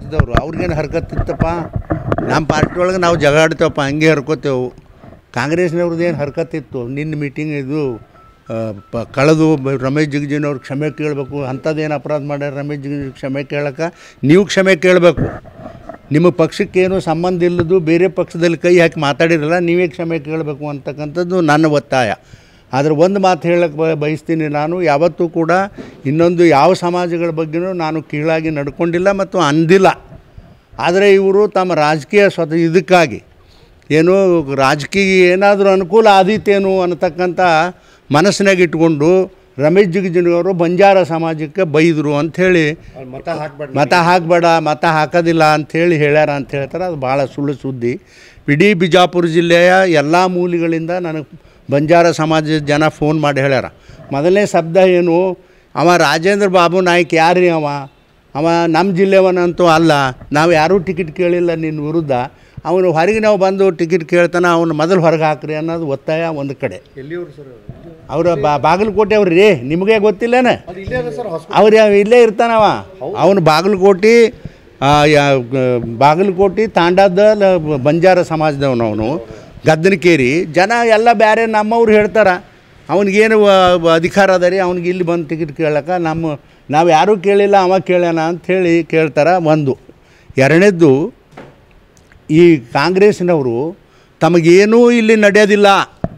ಹರ್ಕತ್ತಿದ್ದವ್ರು ಅವ್ರಿಗೇನು ಹರ್ಕತ್ತಿತ್ತಪ್ಪ ನಮ್ಮ ಪಾರ್ಟಿ ಒಳಗೆ ನಾವು ಜಗಳ ಆಡ್ತೇವಪ್ಪ ಹಂಗೆ ಹರ್ಕೋತೇವು ಕಾಂಗ್ರೆಸ್ನವ್ರದ್ದು ಏನು ಹರ್ಕತ್ತಿತ್ತು ನಿನ್ನ ಮೀಟಿಂಗ್ ಇದು ಆ, ಪ ಕಳೆದು ಬ- ರಮೇಶ್ ಜಿಗಜಿನವ್ರು ಕ್ಷಮೆ ಕೇಳಬೇಕು ಅಂಥದ್ದೇನು ಅಪರಾಧ ಮಾಡ್ಯಾರ ರಮೇಶ್ ಜಿಗಜಿ ಕ್ಷಮೆ ಕೇಳಕ್ಕೆ ನೀವು ಕ್ಷಮೆ ಕೇಳಬೇಕು ನಿಮ್ಮ ಪಕ್ಷಕ್ಕೇನು ಸಂಬಂಧ ಇಲ್ಲದು ಬೇರೆ ಪಕ್ಷದಲ್ಲಿ ಕೈ ಹಾಕಿ ಮಾತಾಡಿರಲ್ಲ ನೀವೇ ಕ್ಷಮೆ ಕೇಳಬೇಕು ಅಂತಕ್ಕಂಥದ್ದು ನನ್ನ ಒತ್ತಾಯ ಆದರೆ ಒಂದು ಮಾತು ಹೇಳಕ್ಕೆ ಬ ಬಯಸ್ತೀನಿ ನಾನು ಯಾವತ್ತೂ ಕೂಡ ಇನ್ನೊಂದು ಯಾವ ಸಮಾಜಗಳ ಬಗ್ಗೆನೂ ನಾನು ಕೀಳಾಗಿ ನಡ್ಕೊಂಡಿಲ್ಲ ಮತ್ತು ಅಂದಿಲ್ಲ ಆದರೆ ಇವರು ತಮ್ಮ ರಾಜಕೀಯ ಸ್ವತಃ ಇದಕ್ಕಾಗಿ ಏನು ರಾಜಕೀಯ ಏನಾದರೂ ಅನುಕೂಲ ಆದೀತೇನು ಅನ್ನತಕ್ಕಂಥ ಮನಸ್ಸಿನಾಗ ಇಟ್ಕೊಂಡು ರಮೇಶ್ ಜಿಗಜಿಣವರು ಬಂಜಾರ ಸಮಾಜಕ್ಕೆ ಬೈದರು ಅಂಥೇಳಿ ಅವ್ರು ಮತ ಹಾಕ್ಬೇಡ ಮತ ಹಾಕಬೇಡ ಮತ ಹಾಕೋದಿಲ್ಲ ಅಂಥೇಳಿ ಹೇಳ್ಯಾರ ಅಂತ ಹೇಳ್ತಾರೆ ಅದು ಭಾಳ ಸುಳ್ಳು ಸುದ್ದಿ ಇಡೀ ಬಿಜಾಪುರ ಜಿಲ್ಲೆಯ ಎಲ್ಲ ಮೂಲೆಗಳಿಂದ ನನಗೆ ಬಂಜಾರ ಸಮಾಜದ ಜನ ಫೋನ್ ಮಾಡಿ ಹೇಳ್ಯಾರ ಮೊದಲನೇ ಶಬ್ದ ಏನು ಅವ ರಾಜೇಂದ್ರ ಬಾಬು ನಾಯ್ಕ ಯಾರ್ರೀ ಅವ ಅವ ನಮ್ಮ ಜಿಲ್ಲೆಯವನಂತೂ ಅಲ್ಲ ನಾವು ಯಾರೂ ಟಿಕೆಟ್ ಕೇಳಿಲ್ಲ ನಿನ್ನ ವಿರುದ್ಧ ಅವನು ಹೊರಗೆ ನಾವು ಬಂದು ಟಿಕೆಟ್ ಕೇಳ್ತಾನೆ ಅವನು ಮೊದಲು ಹೊರಗೆ ಹಾಕ್ರಿ ಅನ್ನೋದು ಒತ್ತಾಯ ಒಂದು ಕಡೆ ಎಲ್ಲಿಯವರು ಸರ್ ಅವರ ಬಾ ಬಾಗಲಕೋಟೆ ಅವ್ರು ರೀ ನಿಮಗೆ ಗೊತ್ತಿಲ್ಲನೇ ಅದು ಇಲ್ಲೇ ಅದ ಸರ್ ಹಾಸ್ಪಿಟಲ್ ಅವ್ರು ಯಾವ ಇಲ್ಲೇ ಇರ್ತಾನವ ಅವನು ಬಾಗಲಕೋಟೆ ಆ, ಯಾ- ಗ- ಬಾಗಲಕೋಟೆ ತಾಂಡಾದ ಲ- ಬಂಜಾರ ಸಮಾಜದವನು ಅವನು ಗದ್ದನಕೇರಿ ಜನ ಎಲ್ಲ ಬೇರೆ ನಮ್ಮವ್ರು ಹೇಳ್ತಾರೆ ಅವನಿಗೇನು ಅಧಿಕಾರ ಅದ ರೀ ಅವ್ನಿಗೆ ಇಲ್ಲಿ ಬಂದು ಟಿಕೆಟ್ ಕೇಳಕ್ಕೆ ನಮ್ಮ ನಾವು ಯಾರೂ ಕೇಳಿಲ್ಲ ಅವ ಕೇಳ್ಯಾನ ಅಂಥೇಳಿ ಕೇಳ್ತಾರೆ ಒಂದು ಎರಡನೇದ್ದು ಈ ಕಾಂಗ್ರೆಸ್ನವರು ತಮಗೇನೂ ಇಲ್ಲಿ ನಡೆಯೋದಿಲ್ಲ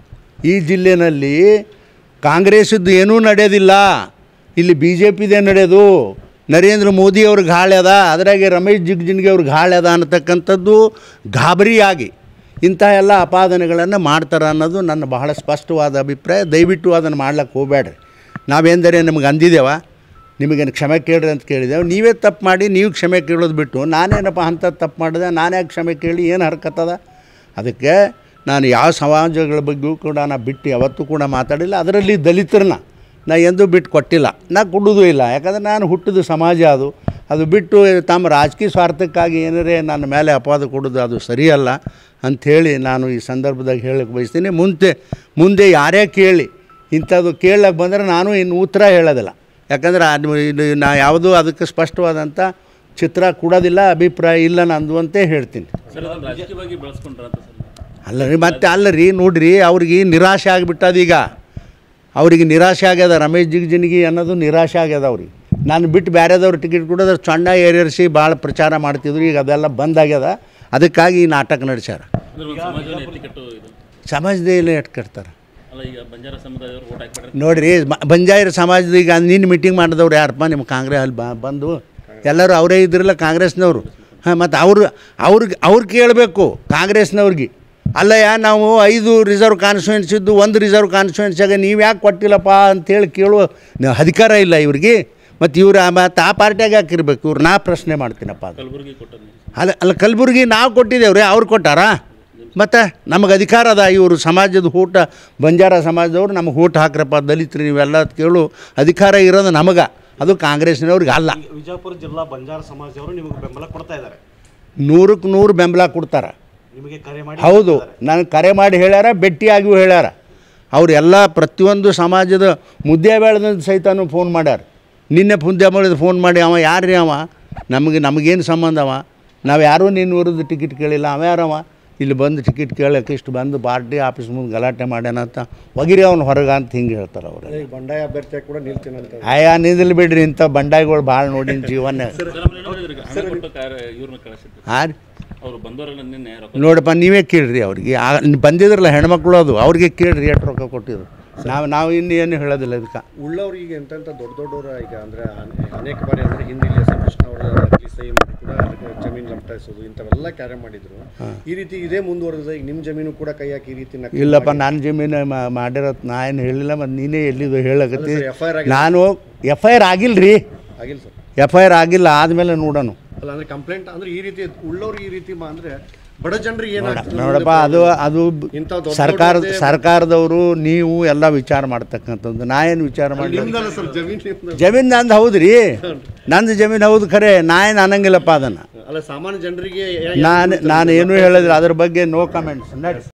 ಈ ಜಿಲ್ಲೆನಲ್ಲಿ ಕಾಂಗ್ರೆಸ್ದು ಏನೂ ನಡೆಯೋದಿಲ್ಲ ಇಲ್ಲಿ ಬಿ ಜೆ ಪಿದೇ ನಡೆಯೋದು ನರೇಂದ್ರ ಮೋದಿ ಅವ್ರಿಗೆ ಹಾಳೆ ಅದ ಅದ್ರಾಗೆ ರಮೇಶ್ ಜಿಗ್ಜಿನ್ಗೆ ಅವ್ರಿಗೆ ಹಾಳೆ ಅದ ಅನ್ನತಕ್ಕಂಥದ್ದು ಗಾಬರಿಯಾಗಿ ಇಂಥ ಎಲ್ಲ ಅಪಾದನೆಗಳನ್ನು ಮಾಡ್ತಾರೆ ಅನ್ನೋದು ನನ್ನ ಬಹಳ ಸ್ಪಷ್ಟವಾದ ಅಭಿಪ್ರಾಯ ದಯವಿಟ್ಟು ಅದನ್ನು ಮಾಡ್ಲಿಕ್ಕೆ ಹೋಗಬೇಡ್ರಿ ನಾವೇಂದರೆ ನಿಮ್ಗೆ ಅಂದಿದ್ದೇವ ನಿಮಗೇನು ಕ್ಷಮೆ ಕೇಳ್ರಿ ಅಂತ ಕೇಳಿದೆವು ನೀವೇ ತಪ್ಪು ಮಾಡಿ ನೀವು ಕ್ಷಮೆ ಕೇಳೋದು ಬಿಟ್ಟು ನಾನೇನಪ್ಪ ಅಂಥ ತಪ್ಪು ಮಾಡಿದೆ ನಾನ್ಯಾಕೆ ಕ್ಷಮೆ ಕೇಳಿ ಏನು ಹರ್ಕತ್ತದ ಅದಕ್ಕೆ ನಾನು ಯಾವ ಸಮಾಜಗಳ ಬಗ್ಗೆಯೂ ಕೂಡ ನಾ ಬಿಟ್ಟು ಯಾವತ್ತೂ ಕೂಡ ಮಾತಾಡಿಲ್ಲ ಅದರಲ್ಲಿ ದಲಿತರನ್ನ ನಾ ಎಂದೂ ಬಿಟ್ಟು ಕೊಟ್ಟಿಲ್ಲ ನಾ ಕೊಡೋದು ಇಲ್ಲ ಯಾಕಂದ್ರೆ ನಾನು ಹುಟ್ಟಿದ ಸಮಾಜ ಅದು ಅದು ಬಿಟ್ಟು ತಮ್ಮ ರಾಜಕೀಯ ಸ್ವಾರ್ಥಕ್ಕಾಗಿ ಏನಾರೇ ನನ್ನ ಮೇಲೆ ಅಪವಾದ ಕೊಡೋದು ಅದು ಸರಿಯಲ್ಲ ಅಂಥೇಳಿ ನಾನು ಈ ಸಂದರ್ಭದಾಗ ಹೇಳಕ್ಕೆ ಬಯಸ್ತೀನಿ ಮುಂದೆ ಮುಂದೆ ಯಾರೇ ಕೇಳಿ ಇಂಥದ್ದು ಕೇಳಕ್ಕೆ ಬಂದರೆ ನಾನು ಇನ್ನು ಉತ್ತರ ಹೇಳೋದಿಲ್ಲ ಯಾಕಂದ್ರೆ ಅದು ಇದು ನಾ ಯಾವುದೂ ಅದಕ್ಕೆ ಸ್ಪಷ್ಟವಾದಂಥ ಚಿತ್ರ ಕೊಡೋದಿಲ್ಲ ಅಭಿಪ್ರಾಯ ಇಲ್ಲ ನಂದು ಅಂತೇ ಹೇಳ್ತೀನಿ ಸರ್ ಅದನ್ನು ರಾಜಕೀಯವಾಗಿ ಬಳಸ್ಕೊಂಡ್ರ ಅಂತ ಸರ್ ಅಲ್ಲ ರೀ ಮತ್ತೆ ಅಲ್ಲ ರೀ ನೋಡ್ರಿ ಅವ್ರಿಗೆ ನಿರಾಶೆ ಆಗಿಬಿಟ್ಟದ ಈಗ ಅವ್ರಿಗೆ ನಿರಾಶೆ ಆಗ್ಯದ ರಮೇಶ್ ಜಿಗ್ಜಿನ್ಗಿ ಅನ್ನೋದು ನಿರಾಶೆ ಆಗ್ಯದ ಅವ್ರಿಗೆ ನಾನು ಬಿಟ್ಟು ಬೇರೆದವ್ರು ಟಿಕೆಟ್ ಕೊಡೋದು ಸಣ್ಣ ಏರಿಯರ್ಸಿ ಭಾಳ ಪ್ರಚಾರ ಮಾಡ್ತಿದ್ರು ಈಗ ಅದೆಲ್ಲ ಬಂದಾಗ್ಯದ ಅದಕ್ಕಾಗಿ ಈ ನಾಟಕ ನಡೆಸ್ಯಾರ ಅಂದ್ರೆ ಒಂದು ಸಮಾಜವನ್ನು ಎತ್ತಿಕಟ್ಟು ಇದು ಸಮಾಜದಲ್ಲಿ ಎಟ್ಕಟ್ತಾರೆ ಅಲ್ಲ ಈಗ ಬಂಜಾರ ಸಮುದಾಯದವರು ಓಟ್ ಹಾಕ್ಬಿಟ್ರೆ ನೋಡ್ರಿ ಮ- ಬಂಜಾರ ಸಮಾಜದ ಈಗ ನಿನ್ನ ಮೀಟಿಂಗ್ ಮಾಡಿದವ್ರು ಯಾರಪ್ಪ ನಿಮ್ಮ ಕಾಂಗ್ರೆಸ್ ಅಲ್ಲಿ ಬ- ಬಂದು ಎಲ್ಲರೂ ಅವರೇ ಇದ್ರಲ್ಲ ಕಾಂಗ್ರೆಸ್ನವರು ಹಾಂ ಮತ್ತು ಅವರು ಅವ್ರಿಗೆ ಅವ್ರು ಕೇಳಬೇಕು ಕಾಂಗ್ರೆಸ್ನವ್ರಿಗೆ ಅಲ್ಲಯ್ಯ ನಾವು ಐದು ರಿಸರ್ವ್ ಕಾನ್ಸ್ಟಿಟ್ಯೂನ್ಸ್ ಇದ್ದು ಒಂದು ರಿಸರ್ವ್ ಕಾನ್ಸ್ಟಿಟ್ಯೂನ್ಸಿಯಾಗ ನೀವು ಯಾಕೆ ಕೊಟ್ಟಿಲ್ಲಪ್ಪ ಅಂತೇಳಿ ಕೇಳುವ ನ- ಅಧಿಕಾರ ಇಲ್ಲ ಇವ್ರಿಗೆ ಮತ್ತು ಇವ್ರು ಮತ್ತು ಆ ಪಾರ್ಟಿಯಾಗ ಹಾಕಿರ್ಬೇಕು ಇವ್ರು ನಾ ಪ್ರಶ್ನೆ ಮಾಡ್ತೀನಪ್ಪ ಅದು ಕಲಬುರಗಿ ಕೊಟ್ಟದ್ದು ಅಲ್ಲ ಅಲ್ಲ ಕಲಬುರ್ಗಿ ನಾವು ಕೊಟ್ಟಿದ್ದೇವ್ರಿ ಅವ್ರು ಕೊಟ್ಟಾರಾ ಮತ್ತು ನಮಗೆ ಅಧಿಕಾರ ಅದ ಇವರು ಸಮಾಜದ ಊಟ ಬಂಜಾರ ಸಮಾಜದವ್ರು ನಮಗೆ ಊಟ ಹಾಕ್ರಪ್ಪ ದಲಿತರು ನೀವೆಲ್ಲ ಅಂತ ಕೇಳು ಅಧಿಕಾರ ಇರೋದು ನಮಗೆ ಅದು ಕಾಂಗ್ರೆಸ್ನವ್ರಿಗೆ ಅಲ್ಲ ವಿಜಯಪುರ ಜಿಲ್ಲಾ ಬಂಜಾರ ಸಮಾಜದವರು ನಿಮಗೆ ಬೆಂಬಲ ಕೊಡ್ತಾ ಇದ್ದಾರೆ ನೂರಕ್ಕೆ ನೂರು ಬೆಂಬಲ ಕೊಡ್ತಾರೆ ನಿಮಗೆ ಕರೆ ಮಾಡಿ ಹೌದು ನನಗೆ ಕರೆ ಮಾಡಿ ಹೇಳ್ಯಾರ ಭೇಟಿಯಾಗಿಯೂ ಹೇಳ್ಯಾರ ಅವ್ರು ಎಲ್ಲ ಪ್ರತಿಯೊಂದು ಸಮಾಜದ ಮುದ್ದೆ ಬೆಳೆದ ಸಹಿತನೂ ಫೋನ್ ಮಾಡ್ಯಾರ ನಿನ್ನೆ ಮುದ್ದೆ ಬೆಳೆದು ಫೋನ್ ಮಾಡಿ ಅವ ಯಾರ್ರೀ ಅವ ನಮಗೆ ನಮಗೇನು ಸಂಬಂಧ ಅವ ನಾವು ಯಾರೂ ನಿನ್ನ ವಿರುದ್ಧ ಟಿಕೆಟ್ ಕೇಳಿಲ್ಲ ಅವ ಯಾರವ ಇಲ್ಲಿ ಬಂದು ಟಿಕೆಟ್ ಕೇಳಕ್ಕೆ ಇಷ್ಟು ಬಂದು ಪಾರ್ಟಿ ಆಫೀಸ್ ಮುಂದೆ ಗಲಾಟೆ ಮಾಡ್ಯಾನ ಅಂತ ಒಗಿರಿ ಅವ್ನು ಹೊರಗೆ ಅಂತ ಹಿಂಗೆ ಹೇಳ್ತಾರೆ ಅವರು ಈಗ ಬಂಡಾಯ ಅಭ್ಯರ್ಥಿಯಾಗಿ ಕೂಡ ನಿಲ್ತೀನಿ ಅಂತ ಆಯಾ ನಿಂದಲ್ ಬಿಡ್ರಿ ಇಂಥ ಬಂಡಾಯಿಗಳು ಭಾಳ ನೋಡಿನ ಜೀವನ ಸರ್ ಆಮೇಲೆ ನೋಡಿದ್ರಿ ಈಗ ಹಣ ಕೊಟ್ಟು ಕಾರ್ಯ ಇವ್ರನ್ನ ಕಳಿಸಿದ್ರು ಹಾಂ ಅವರು ಬಂದವರೆಲ್ಲ ನಿನ್ನೆ ರೊಕ್ಕ ನೋಡಪ್ಪ ನೀವೇ ಕೇಳ್ರಿ ಅವ್ರಿಗೆ ಆ ಬಂದಿದ್ರಲ್ಲ ಹೆಣ್ಮಕ್ಳು ಅದು ಅವ್ರಿಗೆ ಕೇಳ್ರಿ ಎಷ್ಟು ರೊಕ್ಕ ಕೊಟ್ಟಿದ್ರು ನಾವು ನಾವು ಇನ್ನು ಏನು ಹೇಳೋದಿಲ್ಲ ಇದಕ್ಕೆ ಉಳ್ಳವ್ರು ಈಗ ಎಂತೆಂಥ ದೊಡ್ಡ ದೊಡ್ಡವರು ಈಗ ಅಂದರೆ ಅನೇಕ ಬಾರಿ ಅಂದರೆ ಹಿಂದೆ ಇಲ್ಲಿ ಎಸ್ ಎಂ ಕೃಷ್ಣ ಅವರ ಅರ್ಜಿ ಸಹಿ ಮಾಡಿ ಕೂಡ ಅದಕ್ಕೆ ಜಮೀನು ಲಪಟಾಯಿಸೋದು ಇಂಥವೆಲ್ಲ ಕಾರ್ಯ ಮಾಡಿದ್ರು ಈ ರೀತಿ ಇದೇ ಮುಂದುವರೆದ ಈಗ ನಿಮ್ಮ ಜಮೀನು ಕೂಡ ಕೈ ಹಾಕಿ ಈ ರೀತಿ ನಕಲಿ ಇಲ್ಲಪ್ಪ ನಾನು ಜಮೀನು ಮಾ- ಮಾಡಿರೋದು ನಾ ಏನು ಹೇಳಿಲ್ಲ ಮತ್ತು ನೀನೇ ಎಲ್ಲಿದು ಹೇಳಕತ್ತಿ ಎಫ್ ಐ ಆರ್ ಆಗಿ ನಾನು ಎಫ್ ಐ ಆರ್ ಆಗಿಲ್ಲ ರೀ ಆಗಿಲ್ಲ ಸರ್ ಎಫ್ ಐ ಆರ್ ಆಗಿಲ್ಲ ಆದಮೇಲೆ ನೋಡೋಣ ಅಲ್ಲ ಅಂದರೆ ಕಂಪ್ಲೇಂಟ್ ಅಂದರೆ ಈ ರೀತಿ ಉಳ್ಳವ್ರು ಈ ರೀತಿ ಮಾ ಅಂದರೆ ಬಡ ಜನರಿಗೆ ಏನಾಗ್ತದೆ ನೋಡಪ್ಪ ಅದು ಅದು ಬ- ಇಂಥ ದೊಡ್ಡ ಸರ್ಕಾರದ ದೊಡ್ಡದೇ- ಸರ್ಕಾರದವರು ನೀವು ಎಲ್ಲ ವಿಚಾರ ಮಾಡ್ತಕ್ಕಂಥದ್ದು ನಾ ಏನು ವಿಚಾರ ಮಾಡಿ ನಿಮ್ದಲ್ಲ ಸರ್ ಜಮೀನು ನಿಮ್ದು. ಜಮೀನು ನಂದು ಹೌದು ರೀ ನಂದು ಜಮೀನು ಹೌದು ಖರೆ ನಾ ಏನು ಅನ್ನಂಗಿಲ್ಲಪ್ಪ ಅದನ್ನು ಅಲ್ಲ ಸಾಮಾನ್ಯ ಜನರಿಗೆ ನಾನು ನಾನು ಏನೂ ಹೇಳೋದಿಲ್ಲ ಅದ್ರ ಬಗ್ಗೆ ನೋ ಕಮೆಂಟ್ಸ್ ನಡ್ಸ್